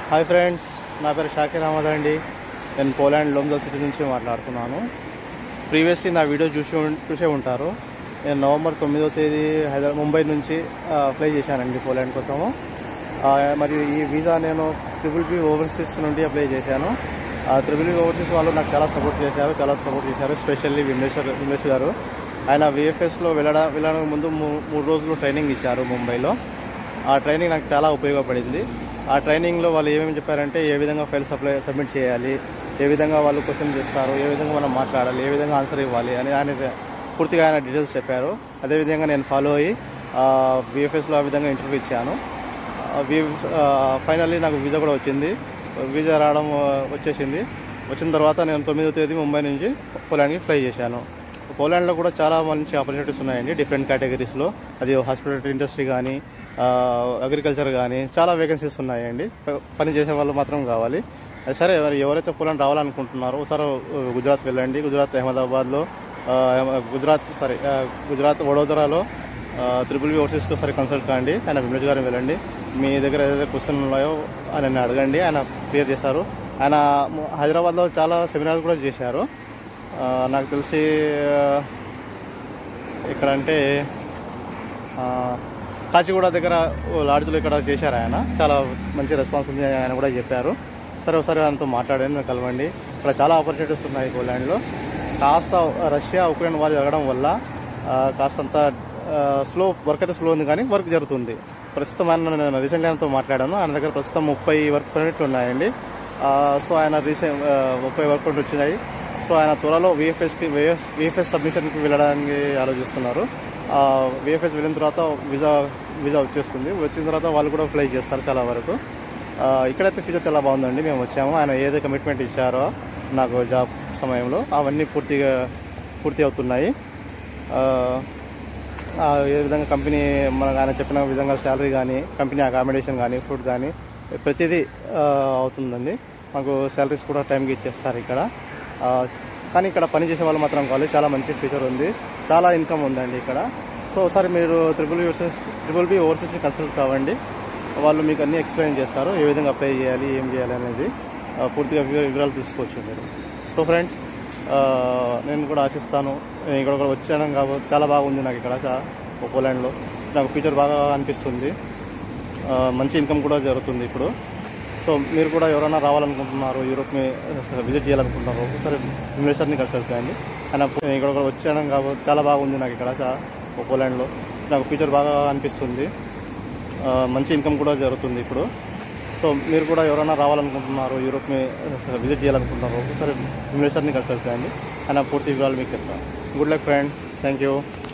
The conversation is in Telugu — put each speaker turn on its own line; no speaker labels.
హాయ్ ఫ్రెండ్స్ నా పేరు షాకిర్ అహ్మద్ అండి నేను పోలాండ్ లోమ్జో సిటీ నుంచి మాట్లాడుతున్నాను ప్రీవియస్లీ నా వీడియో చూసి ఉం- చూసే ఉంటారు నేను నవంబర్ తొమ్మిదో తేదీ హైదరాబాద్ ముంబై నుంచి ఆ, ఫ్లై చేశానండి పోలాండ్ కోసము ఆ, మరియు ఈ వీసా నేను ట్రిపుల్ బి ఓవర్సీస్ నుండి అప్లై చేశాను ఆ ట్రిపుల్ బి ఓవర్సీస్ వాళ్ళు నాకు చాలా సపోర్ట్ చేశారు చాలా సపోర్ట్ చేశారు స్పెషల్లీ విమేశ్వర్ విమేష్ గారు ఆయన విఎఫ్ఎస్లో వెళ్ళడం వెళ్ళడానికి ముందు మూ- మూడు రోజులు ట్రైనింగ్ ఇచ్చారు ముంబైలో ఆ ట్రైనింగ్ నాకు చాలా ఉపయోగపడింది ఆ ట్రైనింగ్లో వాళ్ళు ఏమేమి చెప్పారంటే ఏ విధంగా ఫైల్స్ అప్లై సబ్మిట్ చేయాలి ఏ విధంగా వాళ్ళు క్వశ్చన్ చేస్తారు ఏ విధంగా మనం మాట్లాడాలి ఏ విధంగా ఆన్సర్ ఇవ్వాలి అని ఆయన పూర్తిగా ఆయన డీటెయిల్స్ చెప్పారు అదేవిధంగా నేను ఫాలో అయ్యి విఎఫ్ఎస్లో ఆ విధంగా ఇంటర్వ్యూ ఇచ్చాను ఫైనల్లీ నాకు వీజా కూడా వచ్చింది వీజా రావడం ఆ, వచ్చేసింది వచ్చిన తర్వాత నేను తొమ్మిదో తేదీ ముంబై నుంచి పోలాండ్కి ఫ్లై చేశాను పోలాండ్లో కూడా చాలా మంచి ఆపర్చునిటీస్ ఉన్నాయండి డిఫరెంట్ కేటగిరీస్లో అది హాస్పిటాలిటీ ఇండస్ట్రీ కానీ అగ్రికల్చర్ కానీ చాలా వేకెన్సీస్ ఉన్నాయండి ప- పని చేసే వాళ్ళు మాత్రం కావాలి అది సరే మరి ఎవరైతే పోలాండ్ రావాలనుకుంటున్నారో ఒకసారి ఆ, గుజరాత్ వెళ్ళండి గుజరాత్ అహ్మదాబాద్లో ఆ, గుజరాత్ సారీ ఆ, గుజరాత్ వడోదరాలో త్రిపుల్ బి ఓవర్సీస్కి ఒకసారి కన్సల్ట్ కాండి ఆయన విమేష్ గారిని వెళ్ళండి మీ దగ్గర ఏదైతే క్వశ్చన్ ఉన్నాయో ఆయన అడగండి ఆయన క్లియర్ చేశారు ఆయన ము- హైదరాబాద్లో చాలా సెమినార్స్ కూడా చేశారు ఆ, నాకు తెలిసి ఆ, ఇక్కడ అంటే ఆ, కాచిగూడ దగ్గర ఓ లాడ్జ్లో ఇక్కడ చేశారు ఆయన చాలా మంచి రెస్పాన్స్ ఉంది అని ఆయన కూడా చెప్పారు సరే ఒకసారి ఆయనతో మాట్లాడండి మీరు కలవండి ఇక్కడ చాలా ఆపర్చునిటీస్ ఉన్నాయి పోలాండ్లో కాస్త రష్యా ఉక్రెయిన్ వారు జరగడం వల్ల ఆ, కాస్తంత స్లో వర్క్ అయితే స్లో ఉంది కానీ వర్క్ జరుగుతుంది ప్రస్తుతం ఆయన నేను రీసెంట్గా ఆయనతో మాట్లాడాను ఆయన దగ్గర ప్రస్తుతం ముప్పై వర్క్ పర్మిట్లు ఉన్నాయండి ఆ, సో ఆయన రీసెంట్ ముప్పై వర్క్ పర్మిట్ వచ్చినాయి సో ఆయన త్వరలో విఎఫ్ఎస్కి విఎఫ్ఎస్ సబ్మిషన్కి వెళ్ళడానికి ఆలోచిస్తున్నారు విఎఫ్ఎస్ వెళ్ళిన తర్వాత వీజా వీజా వచ్చేస్తుంది వచ్చిన తర్వాత వాళ్ళు కూడా ఫ్లై చేస్తారు చాలా వరకు ఆ, ఇక్కడైతే ఫ్యూచర్ చాలా బాగుందండి మేము వచ్చాము ఆయన ఏదో కమిట్మెంట్ ఇచ్చారో నాకు జాబ్ సమయంలో అవన్నీ పూర్తిగా పూర్తి అవుతున్నాయి ఆ, ఆ, ఏ విధంగా కంపెనీ మనకు ఆయన చెప్పిన విధంగా శాలరీ కానీ కంపెనీ అకామిడేషన్ కానీ ఫుడ్ కానీ ప్రతిదీ ఆ, అవుతుందండి మాకు శాలరీస్ కూడా టైంకి ఇచ్చేస్తారు ఇక్కడ ఆ, కానీ ఇక్కడ పని చేసే వాళ్ళు మాత్రం కావాలి చాలా మంచి ఫీచర్ ఉంది చాలా ఇన్కమ్ ఉందండి ఇక్కడ సో ఒకసారి మీరు triple B overseas triple B ఓవర్సీస్ని కన్సల్ట్ కావండి వాళ్ళు మీకు అన్నీ ఎక్స్ప్లెయిన్ చేస్తారు ఏ విధంగా అప్లై చేయాలి ఏం చేయాలి అనేది ఆ, పూర్తిగా వివ- వివరాలు తీసుకోవచ్చు మీరు సో ఫ్రెండ్స్ ఆ, నేను కూడా ఆశిస్తాను నేను ఇక్కడ కూడా వచ్చాను కాబట్టి చాలా బాగుంది నాకు ఇక్కడ చా- పోలాండ్లో నాకు ఫ్యూచర్ బాగా అనిపిస్తుంది ఆ, మంచి ఇన్కమ్ కూడా జరుగుతుంది ఇప్పుడు సో మీరు కూడా ఎవరైనా రావాలనుకుంటున్నారు యూరోప్ని విజిట్ చేయాలనుకుంటున్నారు ఒకసారి ఇన్వెస్టర్ని కన్సల్ట్ చేయండి ఆయన నేను ఇక్కడ కూడా వచ్చాను కాబట్టి చాలా బాగుంది నాకు ఇక్కడ చా- పోలాండ్లో నాకు ఫ్యూచర్ బాగా అనిపిస్తుంది ఆ, మంచి ఇన్కమ్ కూడా జరుగుతుంది ఇప్పుడు సో మీరు కూడా ఎవరైనా రావాలనుకుంటున్నారు యూరోప్ని విజిట్ చేయాలనుకుంటున్నారు ఒకసారి ఇన్వెస్టర్ని కన్సల్ట్ చేయండి ఆయన పూర్తి వివరాలు మీకు చెప్తాను good luck friend thank you